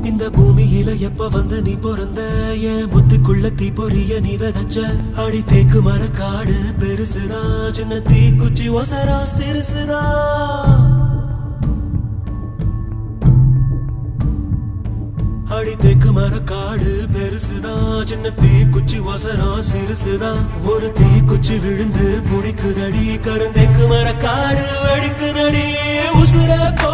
இந்த பூமியில எப்ப வந்து நீ பிறந்த என் புத்திக்குள்ள தீ பொரிய நீ விதைச்ச அடி தேக்கு மர காடு பெருசுதா சின்ன தீ குச்சி ஒசரா சிறுசுதா அடி தேக்கு மர காடு பெருசுதா சின்ன தீ குச்சி ஒசரா சிறுசுதா ஒரு தீ குச்சி விழுந்து புடிக்குதடி கருந்தேக்கு மர காடு வெடிக்குதடி உசுர போ